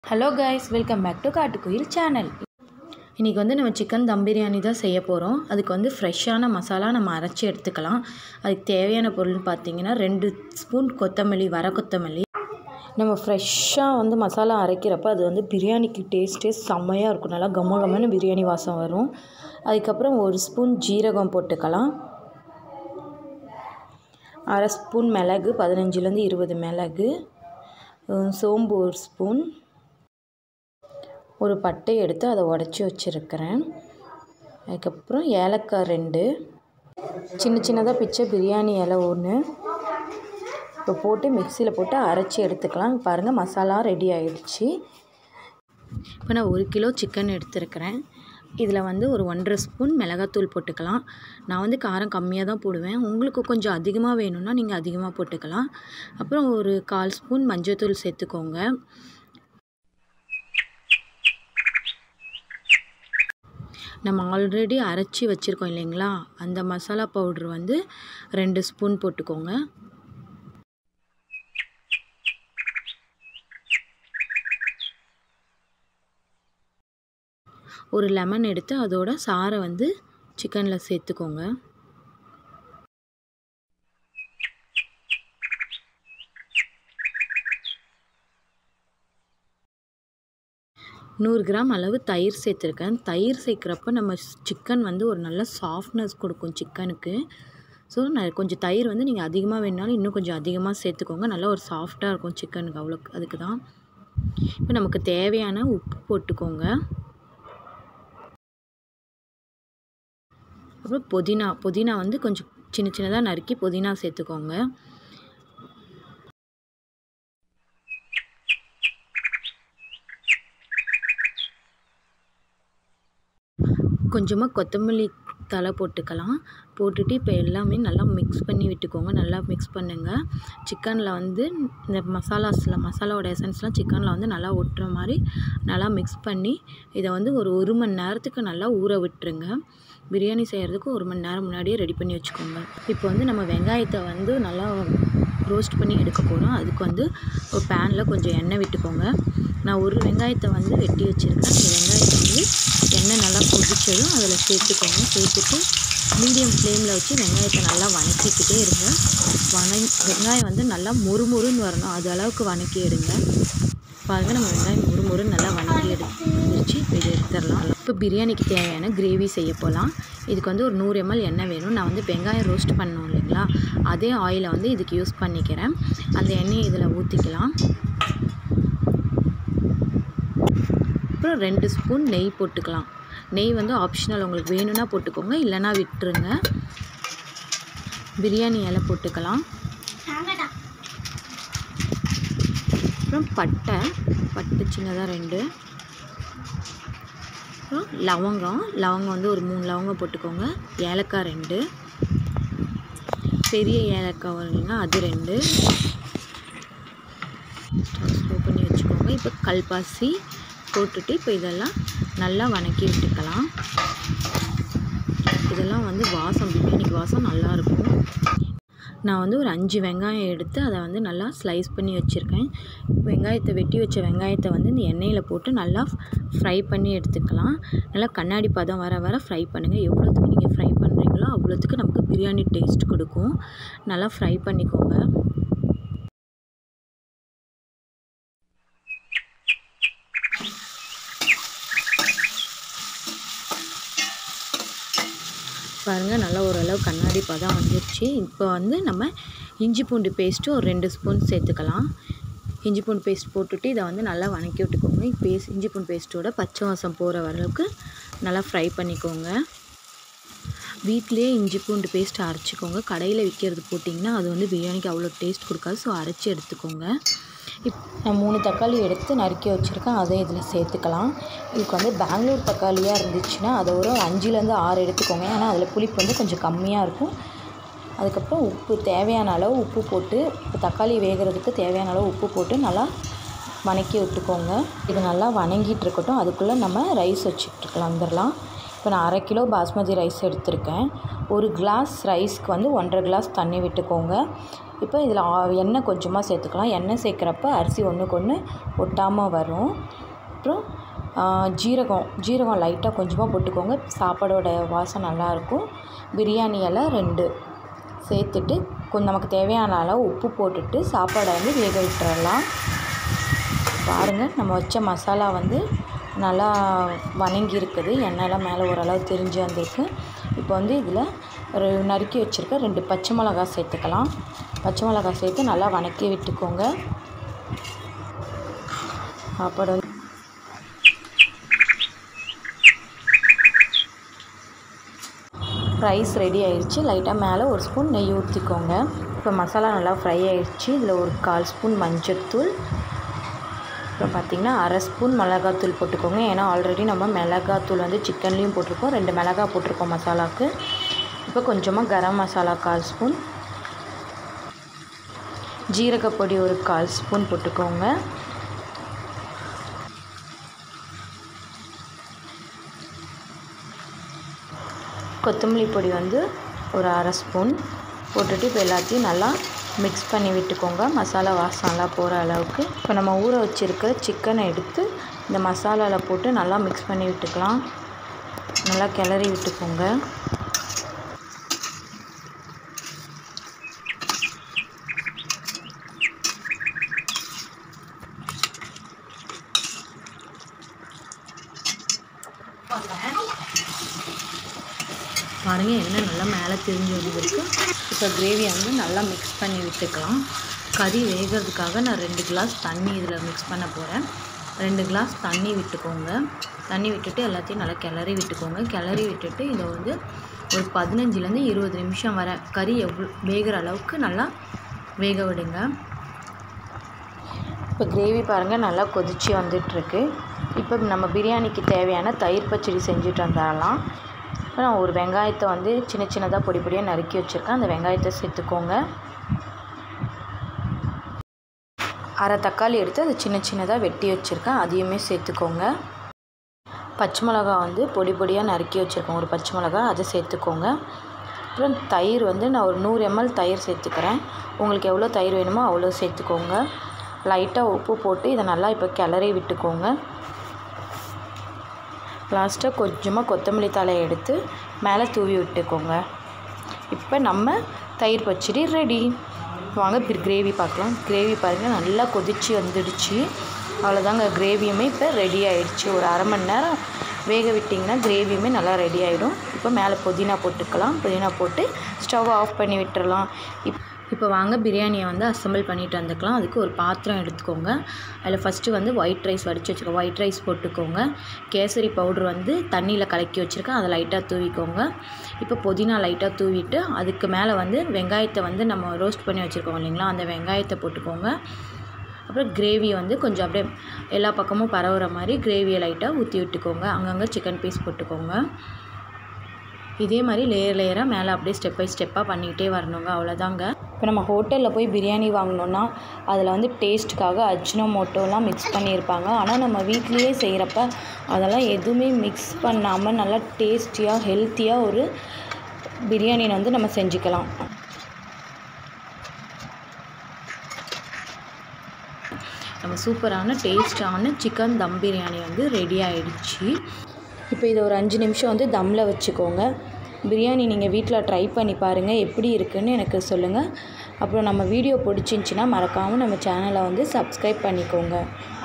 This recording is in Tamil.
hello guys welcome back to Kattukuyil channel இன்றைக்கி வந்து நம்ம சிக்கன் தம் பிரியாணி தான் செய்ய போகிறோம் அதுக்கு வந்து ஃப்ரெஷ்ஷான மசாலா நம்ம அரைச்சி எடுத்துக்கலாம் அதுக்கு தேவையான பொருள்னு பார்த்தீங்கன்னா ரெண்டு ஸ்பூன் கொத்தமல்லி வர கொத்தமல்லி நம்ம ஃப்ரெஷ்ஷாக வந்து மசாலா அரைக்கிறப்ப அது வந்து பிரியாணிக்கு டேஸ்ட்டே செம்மையாக இருக்கும் நல்லா கம்ம கம்மன்னு பிரியாணி வாசம் வரும் அதுக்கப்புறம் ஒரு ஸ்பூன் ஜீரகம் போட்டுக்கலாம் அரை ஸ்பூன் மிளகு பதினஞ்சுலேருந்து இருபது மிளகு அஹ் சோம்பு ஒரு ஸ்பூன் ஒரு பட்டை எடுத்து அதை உடச்சி வச்சுருக்கிறேன் அதுக்கப்புறம் ஏலக்காய் ரெண்டு சின்ன சின்னதாக பிச்சை பிரியாணி இலை ஒன்று இப்போ போட்டு மிக்சியில் போட்டு அரைச்சி எடுத்துக்கலாம் பாருங்கள் மசாலா ரெடி ஆயிடுச்சு இப்போ நான் ஒரு கிலோ சிக்கன் எடுத்துருக்கிறேன் இதில் வந்து ஒரு ஒன்றரை ஸ்பூன் மிளகாத்தூள் போட்டுக்கலாம் நான் வந்து காரம் கம்மியாக தான் போடுவேன் உங்களுக்கு கொஞ்சம் அதிகமாக வேணும்னா நீங்கள் அதிகமாக போட்டுக்கலாம் அப்புறம் ஒரு கால் ஸ்பூன் மஞ்சள்தூள் சேர்த்துக்கோங்க நம்ம ஆல்ரெடி அரைச்சி வச்சுருக்கோம் இல்லைங்களா அந்த மசாலா பவுட்ரு வந்து ரெண்டு ஸ்பூன் போட்டுக்கோங்க ஒரு லெமன் எடுத்து அதோட சாறை வந்து சிக்கனில் சேர்த்துக்கோங்க நூறு கிராம் அளவு தயிர் சேர்த்துருக்கேன் தயிர் சேர்க்குறப்ப நம்ம சிக்கன் வந்து ஒரு நல்ல சாஃப்ட்னஸ் கொடுக்கும் சிக்கனுக்கு ஸோ நான் கொஞ்சம் தயிர் வந்து நீங்கள் அதிகமாக வேணுனாலும் இன்னும் கொஞ்சம் அதிகமாக சேர்த்துக்கோங்க நல்லா ஒரு சாஃப்டாக இருக்கும் சிக்கனுக்கு அவ்வளோ அதுக்கு தான் இப்போ நமக்கு தேவையான உப்பு போட்டுக்கோங்க அப்புறம் புதினா புதினா வந்து கொஞ்சம் சின்ன சின்னதாக நறுக்கி புதினா சேர்த்துக்கோங்க கொஞ்சமாக கொத்தமல்லி தலை போட்டுக்கலாம் போட்டுட்டு இப்போ எல்லாமே நல்லா மிக்ஸ் பண்ணி விட்டுக்கோங்க நல்லா மிக்ஸ் பண்ணுங்கள் சிக்கனில் வந்து இந்த மசாலாஸில் மசாலாவோட எசன்ஸ்லாம் சிக்கனில் வந்து நல்லா ஒட்டுற மாதிரி நல்லா மிக்ஸ் பண்ணி இதை வந்து ஒரு ஒரு மணி நேரத்துக்கு நல்லா ஊற விட்டுருங்க பிரியாணி செய்கிறதுக்கு ஒரு மணி நேரம் முன்னாடியே ரெடி பண்ணி வச்சுக்கோங்க இப்போ வந்து நம்ம வெங்காயத்தை வந்து நல்லா ரோஸ்ட் பண்ணி எடுக்க போகிறோம் அதுக்கு வந்து ஒரு பேனில் கொஞ்சம் எண்ணெய் விட்டுக்கோங்க நான் ஒரு வெங்காயத்தை வந்து வெட்டி வச்சுருக்கேன் அந்த வெங்காயத்தை வந்து எண்ணெய் நல்லா கொதிச்சதும் அதில் சேர்த்துக்கோங்க சேர்த்துட்டு மீடியம் ஃப்ளேமில் வச்சு வெங்காயத்தை நல்லா வணக்கிக்கிட்டே இருங்க வணங் வெங்காயம் வந்து நல்லா மொறுமொறுன்னு வரணும் அது அளவுக்கு வணக்கி எடுங்க பாருங்கள் நம்ம வெங்காயம் முறுமுறுன்னு நல்லா வணங்கி எடுத்துருச்சு இப்போ இதை எடுத்துடலாம் இப்போ பிரியாணிக்கு தேவையான கிரேவி செய்ய போகலாம் இதுக்கு வந்து ஒரு நூறு எம்எல் எண்ணெய் வேணும் நான் வந்து வெங்காயம் ரோஸ்ட் பண்ணோம் இல்லைங்களா அதே ஆயிலை வந்து இதுக்கு யூஸ் பண்ணிக்கிறேன் அந்த எண்ணெயை இதில் ஊற்றிக்கலாம் அப்புறம் ரெண்டு ஸ்பூன் நெய் போட்டுக்கலாம் நெய் வந்து ஆப்ஷனல் உங்களுக்கு வேணும்னா போட்டுக்கோங்க இல்லைனா விட்டுருங்க பிரியாணி இலை போட்டுக்கலாம் அப்புறம் பட்டை பட்டை சின்னதாக ரெண்டு அப்புறம் லவங்கம் லவங்கம் வந்து ஒரு மூணு லவங்கம் போட்டுக்கோங்க ஏலக்காய் ரெண்டு பெரிய ஏலக்காய் வருங்க அது ரெண்டு ஸ்டவ் பண்ணி வச்சுக்கோங்க இப்போ கல்பாசி போட்டுட்டு இப்போ இதெல்லாம் நல்லா வணக்கி விட்டுக்கலாம் இதெல்லாம் வந்து வாசம் பிரியாணிக்கு வாசம் நல்லாயிருக்கும் நான் வந்து ஒரு அஞ்சு வெங்காயம் எடுத்து அதை வந்து நல்லா ஸ்லைஸ் பண்ணி வச்சுருக்கேன் வெங்காயத்தை வெட்டி வச்ச வெங்காயத்தை வந்து இந்த எண்ணெயில் போட்டு நல்லா ஃப்ரை பண்ணி எடுத்துக்கலாம் நல்லா கண்ணாடி பதம் வர வர ஃப்ரை பண்ணுங்கள் எவ்வளோத்துக்கு நீங்கள் ஃப்ரை பண்ணுறீங்களோ அவ்வளோத்துக்கு நமக்கு பிரியாணி டேஸ்ட் கொடுக்கும் நல்லா ஃப்ரை பண்ணிக்கோங்க பாருங்கள் நல்லா ஓரளவு கண்ணாடி பதம் வந்துருச்சு இப்போ வந்து நம்ம இஞ்சி பூண்டு பேஸ்ட்டு ஒரு ரெண்டு ஸ்பூன் சேர்த்துக்கலாம் இஞ்சி பூண்டு பேஸ்ட் போட்டுட்டு இதை வந்து நல்லா வணக்கி விட்டுக்கோங்க பேஸ்ட் இஞ்சி பூண்டு பேஸ்ட்டோட பச்சை வாசம் போகிற அளவுக்கு நல்லா ஃப்ரை பண்ணிக்கோங்க வீட்டிலே இஞ்சி பூண்டு பேஸ்ட் அரைச்சிக்கோங்க கடையில் விற்கிறது போட்டிங்கன்னா அது வந்து பிரியாணிக்கு அவ்வளோ டேஸ்ட் கொடுக்காது ஸோ அரைச்சி எடுத்துக்கோங்க இப் நான் மூணு தக்காளி எடுத்து நறுக்கி வச்சுருக்கேன் அதை இதில் சேர்த்துக்கலாம் இதுக்கு வந்து பெங்களூர் தக்காளியாக இருந்துச்சுன்னா அதை ஒரு அஞ்சுலேருந்து ஆறு எடுத்துக்கோங்க ஏன்னா அதில் புளிப்பு வந்து கொஞ்சம் கம்மியாக இருக்கும் அதுக்கப்புறம் உப்பு தேவையான அளவு உப்பு போட்டு இப்போ தக்காளி வேகிறதுக்கு தேவையான அளவு உப்பு போட்டு நல்லா வணக்கி விட்டுக்கோங்க இது நல்லா வணங்கிட்டு இருக்கட்டும் அதுக்குள்ளே நம்ம ரைஸ் வச்சுட்டுருக்கலாம் வந்துடலாம் இப்போ நான் அரை கிலோ பாஸ்மதி ரைஸ் எடுத்திருக்கேன் ஒரு கிளாஸ் ரைஸ்க்கு வந்து ஒன்றரை கிளாஸ் தண்ணி விட்டுக்கோங்க இப்போ இதில் எண்ணெய் கொஞ்சமாக சேர்த்துக்கலாம் எண்ணெய் சேர்க்குறப்ப அரிசி ஒன்றுக்கு ஒன்று ஒட்டாமல் வரும் அப்புறம் ஜீரகம் ஜீரகம் லைட்டாக கொஞ்சமாக போட்டுக்கோங்க சாப்பாடோட வாசம் நல்லாயிருக்கும் பிரியாணி இலை ரெண்டு சேர்த்துட்டு கொஞ்சம் நமக்கு தேவையான அளவு உப்பு போட்டுட்டு சாப்பாடை வந்து வேக விட்டுறலாம் பாருங்கள் நம்ம வச்ச மசாலா வந்து நல்லா வணங்கி இருக்குது எண்ணெயெல்லாம் மேலே ஓரளவு தெரிஞ்சு வந்திருக்கு இப்போ வந்து இதில் ஒரு நறுக்கி வச்சுருக்க ரெண்டு பச்சை மிளகா சேர்த்துக்கலாம் பச்சை மிளகா சேர்த்து நல்லா வணக்கி விட்டுக்கோங்க சாப்பாடு வந்து ரைஸ் ரெடி ஆயிடுச்சு லைட்டாக மேலே ஒரு ஸ்பூன் நெய் ஊற்றிக்கோங்க இப்போ மசாலா நல்லா ஃப்ரை ஆயிடுச்சு இதில் ஒரு கால் ஸ்பூன் மஞ்சத்தூள் அப்புறம் பார்த்திங்கன்னா அரை ஸ்பூன் மிளகாத்தூள் போட்டுக்கோங்க ஏன்னா ஆல்ரெடி நம்ம மிளகாத்தூள் வந்து சிக்கன்லேயும் போட்டிருக்கோம் ரெண்டு மிளகா போட்டிருக்கோம் மசாலாவுக்கு இப்போ கொஞ்சமாக கரம் மசாலா கால் ஸ்பூன் ஜீரகப்பொடி ஒரு கால் ஸ்பூன் போட்டுக்கோங்க கொத்தமல்லி பொடி வந்து ஒரு அரை ஸ்பூன் போட்டுட்டு இப்போ எல்லாத்தையும் நல்லா மிக்ஸ் பண்ணி விட்டுக்கோங்க மசாலா வாசம்லாம் போகிற அளவுக்கு இப்போ நம்ம ஊற வச்சுருக்க சிக்கனை எடுத்து இந்த மசாலாவில் போட்டு நல்லா மிக்ஸ் பண்ணி விட்டுக்கலாம் நல்லா கிளறி விட்டுக்கோங்க பாருங்கள் எண்ணெய் நல்லா மேலே திரிஞ்சு வந்துருக்கு இப்போ கிரேவியை வந்து நல்லா மிக்ஸ் பண்ணி விட்டுக்கலாம் கறி வேகிறதுக்காக நான் ரெண்டு கிளாஸ் தண்ணி இதில் மிக்ஸ் பண்ண போகிறேன் ரெண்டு கிளாஸ் தண்ணி விட்டுக்கோங்க தண்ணி விட்டுட்டு எல்லாத்தையும் நல்லா கிளறி விட்டுக்கோங்க கிளறி விட்டுட்டு இதை வந்து ஒரு பதினஞ்சுலேருந்து இருபது நிமிஷம் வர கறி எவ்வளோ வேகிற அளவுக்கு நல்லா வேக விடுங்க இப்போ கிரேவி பாருங்கள் நல்லா கொதித்து வந்துட்டுருக்கு இப்போ நம்ம பிரியாணிக்கு தேவையான தயிர் பச்சடி செஞ்சுட்டு வந்துடலாம் இப்போ நான் ஒரு வெங்காயத்தை வந்து சின்ன சின்னதாக பொடி பொடியாக நறுக்கி வச்சுருக்கேன் அந்த வெங்காயத்தை சேர்த்துக்கோங்க அரை தக்காளி எடுத்து அதை சின்ன சின்னதாக வெட்டி வச்சுருக்கேன் அதையுமே சேர்த்துக்கோங்க பச்சை மிளகா வந்து பொடி பொடியாக நறுக்கி வச்சுருக்கேன் ஒரு பச்சை மிளகா அதை சேர்த்துக்கோங்க அப்புறம் தயிர் வந்து நான் ஒரு நூறு எம்எல் தயிர் சேர்த்துக்கிறேன் உங்களுக்கு எவ்வளோ தயிர் வேணுமோ அவ்வளோ சேர்த்துக்கோங்க லைட்டாக உப்பு போட்டு இதை நல்லா இப்போ கிளறி விட்டுக்கோங்க லாஸ்ட்டாக கொஞ்சமாக கொத்தமல்லி தழையை எடுத்து மேலே தூவி விட்டுக்கோங்க இப்போ நம்ம தயிர் பச்சடி ரெடி வாங்க கிரேவி பார்க்கலாம் கிரேவி பாருங்கள் நல்லா கொதித்து வந்துடுச்சு அவ்வளோதாங்க கிரேவியுமே இப்போ ரெடி ஆயிடுச்சு ஒரு அரை மணி நேரம் வேக விட்டிங்கன்னா கிரேவியுமே நல்லா ரெடி ஆகிடும் இப்போ மேலே புதினா போட்டுக்கலாம் புதினா போட்டு ஸ்டவ் ஆஃப் பண்ணி விட்டுறலாம் இப் இப்போ வாங்க பிரியாணியை வந்து அசம்பிள் பண்ணிட்டு வந்துக்கலாம் அதுக்கு ஒரு பாத்திரம் எடுத்துக்கோங்க அதில் ஃபஸ்ட்டு வந்து ஒயிட் ரைஸ் வடித்து வச்சுக்கோ ஒயிட் ரைஸ் போட்டுக்கோங்க கேசரி பவுட்ரு வந்து தண்ணியில் கலக்கி வச்சுருக்கேன் அதை லைட்டாக தூவிக்கோங்க இப்போ புதினா லைட்டாக தூவிட்டு அதுக்கு மேலே வந்து வெங்காயத்தை வந்து நம்ம ரோஸ்ட் பண்ணி வச்சுருக்கோம் இல்லைங்களா அந்த வெங்காயத்தை போட்டுக்கோங்க அப்புறம் கிரேவி வந்து கொஞ்சம் அப்படியே எல்லா பக்கமும் பரவுற மாதிரி கிரேவியை லைட்டாக ஊற்றி விட்டுக்கோங்க அங்கங்கே சிக்கன் பீஸ் போட்டுக்கோங்க இதே மாதிரி லேயர் லேயராக மேலே அப்படியே ஸ்டெப் பை ஸ்டெப்பாக பண்ணிக்கிட்டே வரணுங்க அவ்வளோதாங்க இப்போ நம்ம ஹோட்டலில் போய் பிரியாணி வாங்கினோன்னா அதில் வந்து டேஸ்ட்டுக்காக அஜ்னோமோட்டோலாம் மிக்ஸ் பண்ணியிருப்பாங்க ஆனால் நம்ம வீட்லேயே செய்கிறப்ப அதெல்லாம் எதுவுமே மிக்ஸ் பண்ணாமல் நல்லா டேஸ்டியாக ஹெல்த்தியாக ஒரு பிரியாணி வந்து நம்ம செஞ்சுக்கலாம் நம்ம சூப்பரான டேஸ்டான சிக்கன் தம் பிரியாணி வந்து ரெடி ஆயிடுச்சு இப்போ இதை ஒரு அஞ்சு நிமிஷம் வந்து தம்மில் வச்சுக்கோங்க பிரியாணி நீங்கள் வீட்டில் ட்ரை பண்ணி பாருங்கள் எப்படி இருக்குன்னு எனக்கு சொல்லுங்கள் அப்புறம் நம்ம வீடியோ பிடிச்சிருந்துச்சின்னா மறக்காமல் நம்ம சேனலை வந்து சப்ஸ்கிரைப் பண்ணிக்கோங்க